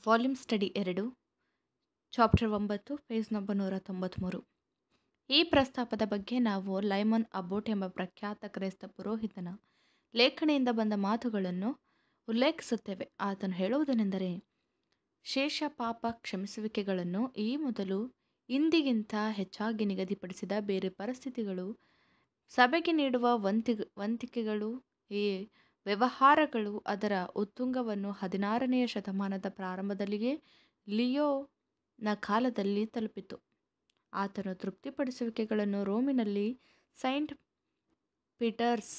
volume study ಎರಡು chapter ಒಂಬತ್ತು page number ನೂರ ತೊಂಬತ್ತ್ಮೂರು ಈ ಪ್ರಸ್ತಾಪದ ಬಗ್ಗೆ ನಾವು ಲೈಮನ್ ಅಬೋಟ್ ಎಂಬ ಪ್ರಖ್ಯಾತ ಕ್ರೈಸ್ತ ಪುರೋಹಿತನ ಲೇಖನಿಯಿಂದ ಬಂದ ಮಾತುಗಳನ್ನು ಉಲ್ಲೇಖಿಸುತ್ತೇವೆ ಆತನು ಹೇಳುವುದೇನೆಂದರೆ ಶೇಷ ಪಾಪ ಕ್ಷಮಿಸುವಿಕೆಗಳನ್ನು ಈ ಮೊದಲು ಇಂದಿಗಿಂತ ಹೆಚ್ಚಾಗಿ ನಿಗದಿಪಡಿಸಿದ ಬೇರೆ ಪರಿಸ್ಥಿತಿಗಳು ಸಭೆಗೆ ನೀಡುವ ವಂತಿ ವಂತಿಕೆಗಳು ಈ ವ್ಯವಹಾರಗಳು ಅದರ ಉತ್ತುಂಗವನ್ನು ಹದಿನಾರನೆಯ ಶತಮಾನದ ಪ್ರಾರಂಭದಲ್ಲಿಯೇ ಲಿಯೋನ ಕಾಲದಲ್ಲಿ ತಲುಪಿತು ಆತನು ತೃಪ್ತಿಪಡಿಸುವಿಕೆಗಳನ್ನು ರೋಮಿನಲ್ಲಿ ಸೈಂಟ್ ಪೀಟರ್ಸ್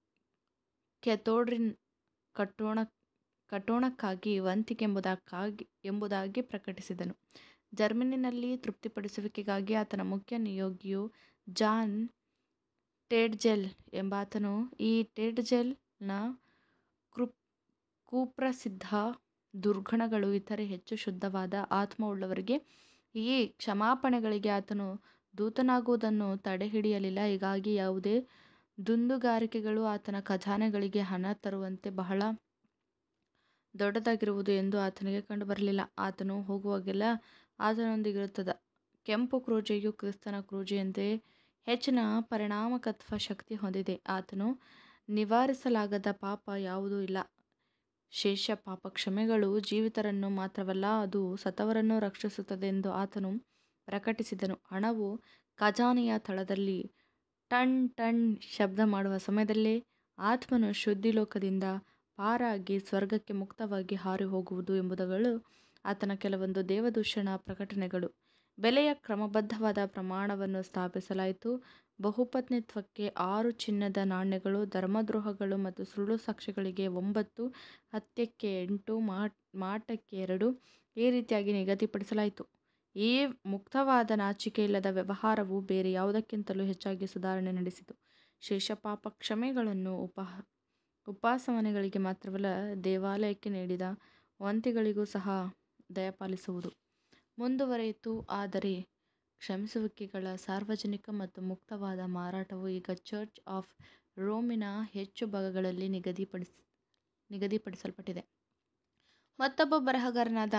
ಕೆಥೋಡ್ರಿನ್ ಕಟ್ಟೋಣ ಕಟ್ಟೋಣಕ್ಕಾಗಿ ವಂತಿಕೆಂಬುದಕ್ಕಾಗಿ ಎಂಬುದಾಗಿ ಪ್ರಕಟಿಸಿದನು ಜರ್ಮನಿನಲ್ಲಿ ತೃಪ್ತಿಪಡಿಸುವಿಕೆಗಾಗಿ ಆತನ ಮುಖ್ಯ ನಿಯೋಗಿಯು ಜಾನ್ ಟೇಡ್ಜೆಲ್ ಎಂಬಾತನು ಈ ಟೇಡ್ಜೆಲ್ನ ಕೃ ಕುಪ್ರಸಿದ್ಧ ದುರ್ಗುಣಗಳು ಇತರೆ ಹೆಚ್ಚು ಶುದ್ಧವಾದ ಆತ್ಮವುಳ್ಳವರಿಗೆ ಈ ಕ್ಷಮಾಪಣೆಗಳಿಗೆ ಆತನು ದೂತನಾಗುವುದನ್ನು ತಡೆಹಿಡಿಯಲಿಲ್ಲ ಹೀಗಾಗಿ ಯಾವುದೇ ದುಂದುಗಾರಿಕೆಗಳು ಆತನ ಖಜಾನೆಗಳಿಗೆ ಹಣ ತರುವಂತೆ ಬಹಳ ದೊಡ್ಡದಾಗಿರುವುದು ಎಂದು ಆತನಿಗೆ ಕಂಡುಬರಲಿಲ್ಲ ಆತನು ಹೋಗುವಾಗೆಲ್ಲ ಆತನೊಂದಿಗಿರುತ್ತದೆ ಕೆಂಪು ಕ್ರೂಜೆಯು ಕ್ರಿಸ್ತನ ಕ್ರೂಜೆಯಂತೆ ಹೆಚ್ಚಿನ ಪರಿಣಾಮಕತ್ವ ಶಕ್ತಿ ಹೊಂದಿದೆ ಆತನು ನಿವಾರಿಸಲಾಗದ ಪಾಪ ಯಾವುದೂ ಇಲ್ಲ ಶೇಷ ಪಾಪ ಕ್ಷಮೆಗಳು ಜೀವಿತರನ್ನು ಮಾತ್ರವಲ್ಲ ಅದು ಸತ್ತವರನ್ನು ರಕ್ಷಿಸುತ್ತದೆ ಎಂದು ಆತನು ಪ್ರಕಟಿಸಿದನು ಹಣವು ಖಜಾನೆಯ ತಳದಲ್ಲಿ ಟಣ್ ಟಣ್ ಶಬ್ದ ಮಾಡುವ ಸಮಯದಲ್ಲೇ ಆತ್ಮನು ಶುದ್ಧಿಲೋಕದಿಂದ ಪಾರಾಗಿ ಸ್ವರ್ಗಕ್ಕೆ ಮುಕ್ತವಾಗಿ ಹಾರಿ ಹೋಗುವುದು ಎಂಬುದುಗಳು ಆತನ ಕೆಲವೊಂದು ದೇವದೂಷಣ ಪ್ರಕಟಣೆಗಳು ಬೆಲೆಯ ಕ್ರಮಬದ್ಧವಾದ ಪ್ರಮಾಣವನ್ನು ಸ್ಥಾಪಿಸಲಾಯಿತು ಬಹುಪತ್ನಿತ್ವಕ್ಕೆ ಆರು ಚಿನ್ನದ ನಾಣ್ಯಗಳು ಧರ್ಮದ್ರೋಹಗಳು ಮತ್ತು ಸುಳ್ಳು ಸಾಕ್ಷಿಗಳಿಗೆ ಒಂಬತ್ತು ಹತ್ಯಕ್ಕೆ ಎಂಟು ಮಾಟಕ್ಕೆ ಎರಡು ಈ ರೀತಿಯಾಗಿ ನಿಗದಿಪಡಿಸಲಾಯಿತು ಈ ಮುಕ್ತವಾದ ನಾಚಿಕೆಯಿಲ್ಲದ ವ್ಯವಹಾರವು ಬೇರೆ ಯಾವುದಕ್ಕಿಂತಲೂ ಹೆಚ್ಚಾಗಿ ಸುಧಾರಣೆ ನಡೆಸಿತು ಶೇಷಪಾಪ ಕ್ಷಮೆಗಳನ್ನು ಉಪ ಉಪಾಸಮನೆಗಳಿಗೆ ಮಾತ್ರವಲ್ಲ ದೇವಾಲಯಕ್ಕೆ ನೀಡಿದ ವಂತಿಗಳಿಗೂ ಸಹ ದಯಪಾಲಿಸುವುದು ಮುಂದುವರೆಯಿತು ಆದರೆ ಕ್ಷಮಿಸುವಿಕೆಗಳ ಸಾರ್ವಜನಿಕ ಮತ್ತು ಮುಕ್ತವಾದ ಮಾರಾಟವು ಈಗ ಚರ್ಚ್ ಆಫ್ ರೋಮಿನ ಹೆಚ್ಚು ಭಾಗಗಳಲ್ಲಿ ನಿಗದಿಪಡಿಸ್ ನಿಗದಿಪಡಿಸಲ್ಪಟ್ಟಿದೆ ಮತ್ತೊಬ್ಬ ಬರಹಗಾರನಾದ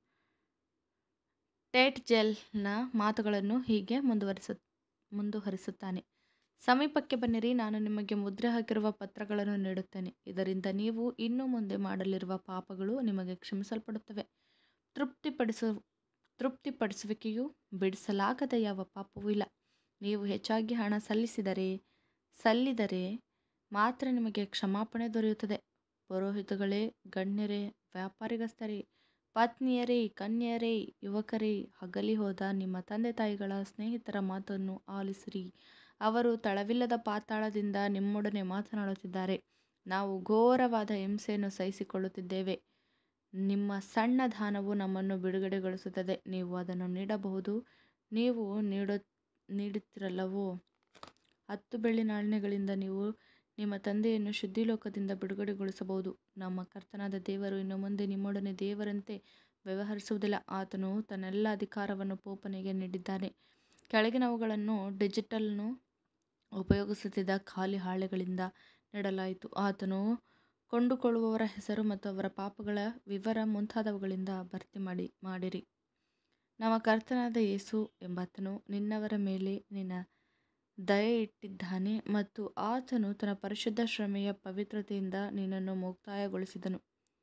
ಟೇಟ್ಜೆಲ್ನ ಮಾತುಗಳನ್ನು ಹೀಗೆ ಮುಂದುವರಿಸ ಮುಂದುವರಿಸುತ್ತಾನೆ ಸಮೀಪಕ್ಕೆ ಬನ್ನಿರಿ ನಾನು ನಿಮಗೆ ಮುದ್ರೆ ಹಾಕಿರುವ ಪತ್ರಗಳನ್ನು ನೀಡುತ್ತೇನೆ ಇದರಿಂದ ನೀವು ಇನ್ನು ಮುಂದೆ ಮಾಡಲಿರುವ ಪಾಪಗಳು ನಿಮಗೆ ಕ್ಷಮಿಸಲ್ಪಡುತ್ತವೆ ತೃಪ್ತಿಪಡಿಸು ತೃಪ್ತಿಪಡಿಸುವಿಕೆಯು ಬಿಡಿಸಲಾಗದ ಯಾವ ಪಾಪವೂ ಇಲ್ಲ ನೀವು ಹೆಚ್ಚಾಗಿ ಹಣ ಸಲ್ಲಿಸಿದರೆ ಸಲ್ಲಿದರೆ ಮಾತ್ರ ನಿಮಗೆ ಕ್ಷಮಾಪಣೆ ದೊರೆಯುತ್ತದೆ ಪುರೋಹಿತಗಳೇ ಗಣ್ಯರೇ ವ್ಯಾಪಾರಿಗಸ್ತರೇ ಪತ್ನಿಯರೇ ಕನ್ಯರೇ ಯುವಕರೇ ಹಗಲಿ ಹೋದ ನಿಮ್ಮ ತಂದೆ ತಾಯಿಗಳ ಸ್ನೇಹಿತರ ಮಾತನ್ನು ಆಲಿಸಿರಿ ಅವರು ತಳವಿಲ್ಲದ ಪಾತಾಳದಿಂದ ನಿಮ್ಮೊಡನೆ ಮಾತನಾಡುತ್ತಿದ್ದಾರೆ ನಾವು ಘೋರವಾದ ಹಿಂಸೆಯನ್ನು ಸಹಿಸಿಕೊಳ್ಳುತ್ತಿದ್ದೇವೆ ನಿಮ್ಮ ಸಣ್ಣ ದಾನವು ನಮ್ಮನ್ನು ಬಿಡುಗಡೆಗೊಳಿಸುತ್ತದೆ ನೀವು ಅದನ್ನು ನೀಡಬಹುದು ನೀವು ನೀಡು ನೀಡುತ್ತಿರಲ್ಲವೋ ಹತ್ತು ಬೆಳ್ಳಿ ನಾಣ್ಯಗಳಿಂದ ನೀವು ನಿಮ್ಮ ತಂದೆಯನ್ನು ಶುದ್ಧಿಲೋಕದಿಂದ ಬಿಡುಗಡೆಗೊಳಿಸಬಹುದು ನಮ್ಮ ಕರ್ತನಾದ ದೇವರು ಇನ್ನು ಮುಂದೆ ನಿಮ್ಮೊಡನೆ ದೇವರಂತೆ ವ್ಯವಹರಿಸುವುದಿಲ್ಲ ಆತನು ತನ್ನೆಲ್ಲ ಅಧಿಕಾರವನ್ನು ಪೋಪನಿಗೆ ನೀಡಿದ್ದಾನೆ ಕೆಳಗಿನವುಗಳನ್ನು ಡಿಜಿಟಲ್ನು ಉಪಯೋಗಿಸುತ್ತಿದ್ದ ಖಾಲಿ ಹಾಳೆಗಳಿಂದ ನೀಡಲಾಯಿತು ಆತನು ಕೊಂಡುಕೊಳ್ಳುವವರ ಹೆಸರು ಮತ್ತು ಅವರ ಪಾಪಗಳ ವಿವರ ಮುಂತಾದವುಗಳಿಂದ ಭರ್ತಿ ಮಾಡಿ ಮಾಡಿರಿ ನಮ್ಮ ಕರ್ತನಾದ ಯೇಸು ಎಂಬಾತನು ನಿನ್ನವರ ಮೇಲೆ ನಿನ್ನ ದಯೆ ಇಟ್ಟಿದ್ದಾನೆ ಮತ್ತು ಆತನು ತನ್ನ ಪರಿಶುದ್ಧ ಶ್ರಮೆಯ ಪವಿತ್ರತೆಯಿಂದ ನಿನ್ನನ್ನು ಮುಕ್ತಾಯಗೊಳಿಸಿದನು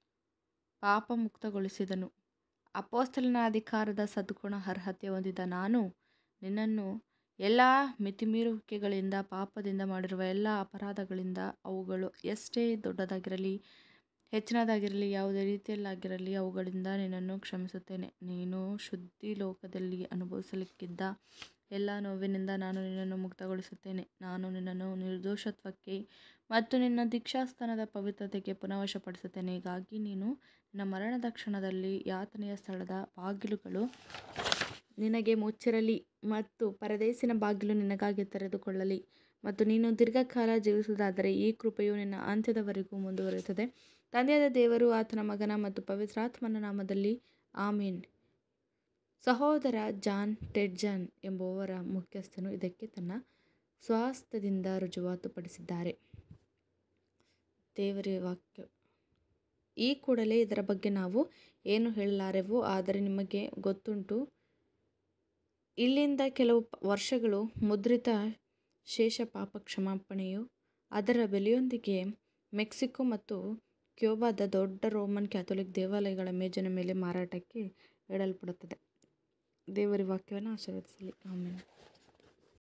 ಪಾಪ ಮುಕ್ತಗೊಳಿಸಿದನು ಅಪೋಸ್ತಲನ ಅಧಿಕಾರದ ಸದ್ಗುಣ ಅರ್ಹತೆ ಹೊಂದಿದ ನಾನು ನಿನ್ನನ್ನು ಎಲ್ಲ ಮಿತಿಮೀರುವಿಕೆಗಳಿಂದ ಪಾಪದಿಂದ ಮಾಡಿರುವ ಎಲ್ಲ ಅಪರಾಧಗಳಿಂದ ಅವುಗಳು ಎಷ್ಟೇ ದೊಡ್ಡದಾಗಿರಲಿ ಹೆಚ್ಚಿನದಾಗಿರಲಿ ಯಾವುದೇ ರೀತಿಯಲ್ಲಾಗಿರಲಿ ಅವುಗಳಿಂದ ನಿನ್ನನ್ನು ಕ್ಷಮಿಸುತ್ತೇನೆ ನೀನು ಶುದ್ಧಿ ಲೋಕದಲ್ಲಿ ಅನುಭವಿಸಲಿಕ್ಕಿದ್ದ ಎಲ್ಲ ನೋವಿನಿಂದ ನಾನು ನಿನ್ನನ್ನು ಮುಕ್ತಗೊಳಿಸುತ್ತೇನೆ ನಾನು ನಿನ್ನನ್ನು ನಿರ್ದೋಷತ್ವಕ್ಕೆ ಮತ್ತು ನಿನ್ನ ದೀಕ್ಷಾಸ್ಥಾನದ ಪವಿತ್ರತೆಗೆ ಪುನಃವಶಪಡಿಸುತ್ತೇನೆ ಹೀಗಾಗಿ ನೀನು ನಿನ್ನ ಮರಣದ ಕ್ಷಣದಲ್ಲಿ ಯಾತನೆಯ ಸ್ಥಳದ ಬಾಗಿಲುಗಳು ನಿನಗೆ ಮುಚ್ಚಿರಲಿ ಮತ್ತು ಪರದೇಸಿನ ಬಾಗಿಲು ನಿನಗಾಗಿ ತೆರೆದುಕೊಳ್ಳಲಿ ಮತ್ತು ನೀನು ದೀರ್ಘಕಾಲ ಜೀವಿಸುವುದಾದರೆ ಈ ಕೃಪೆಯು ನಿನ್ನ ಅಂತ್ಯದವರೆಗೂ ಮುಂದುವರಿಯುತ್ತದೆ ತಂದೆಯಾದ ದೇವರು ಆತನ ಮಗನ ಮತ್ತು ಪವಿತ್ರಾತ್ಮನ ನಾಮದಲ್ಲಿ ಆಮೀನ್ ಸಹೋದರ ಜಾನ್ ಟೆಡ್ಜನ್ ಎಂಬುವವರ ಮುಖ್ಯಸ್ಥನು ಇದಕ್ಕೆ ತನ್ನ ಸ್ವಾಸ್ಥ್ಯದಿಂದ ರುಜುವಾತುಪಡಿಸಿದ್ದಾರೆ ದೇವರ ವಾಕ್ಯ ಈ ಕೂಡಲೇ ಇದರ ಬಗ್ಗೆ ನಾವು ಏನು ಹೇಳಲಾರೆವು ಆದರೆ ನಿಮಗೆ ಗೊತ್ತುಂಟು ಇಲ್ಲಿಂದ ಕೆಲವು ವರ್ಷಗಳು ಮುದ್ರಿತ ಶೇಷ ಪಾಪ ಕ್ಷಮಾಪಣೆಯು ಅದರ ಬೆಲೆಯೊಂದಿಗೆ ಮೆಕ್ಸಿಕೋ ಮತ್ತು ಕ್ಯೂಬಾದ ದೊಡ್ಡ ರೋಮನ್ ಕ್ಯಾಥೋಲಿಕ್ ದೇವಾಲಯಗಳ ಮೇಜಿನ ಮೇಲೆ ಮಾರಾಟಕ್ಕೆ ಇಡಲ್ಪಡುತ್ತದೆ ದೇವರ ವಾಕ್ಯವನ್ನು ಆಶೀರ್ವದಿಸಲಿ ಆಮೇಲೆ